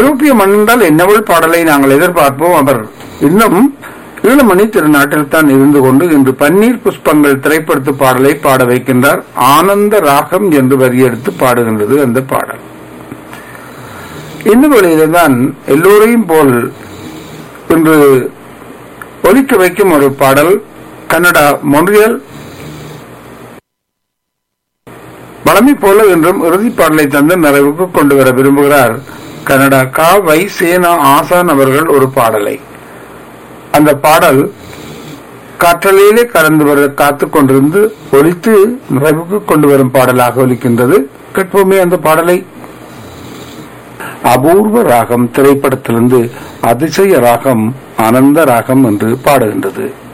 ஐரோப்பிய மன்னென்றால் என்னவள் பாடலை நாங்கள் எதிர்பார்ப்போம் அவர் இன்னும் ஈழமணி திருநாட்டில் தான் இருந்து கொண்டு இன்று பன்னீர் புஷ்பங்கள் திரைப்படத்து பாடலை பாட வைக்கின்றார் ஆனந்த ராகம் என்று வரியெடுத்து பாடுகின்றது அந்த பாடல் இந்த வேளையில்தான் எல்லோரையும் போல் இன்று ஒலிக்க வைக்கும் ஒரு பாடல் கன்னடா மொன்றியல் வளமை போல என்றும் இறுதிப் பாடலை தந்து நிறைவுக்கு கொண்டு வர விரும்புகிறார் கனடா கா வை சேனா ஆசான் அவர்கள் ஒரு பாடலை அந்த பாடல் காற்றலையிலே கலந்து வர காத்துக் கொண்டிருந்து ஒலித்து நிறைவுக்கு கொண்டு வரும் பாடலாக ஒலிக்கின்றது கேட்போமே அந்த பாடலை அபூர்வ ராகம் திரைப்படத்திலிருந்து அதிசய ராகம் ஆனந்த ராகம் என்று பாடுகின்றது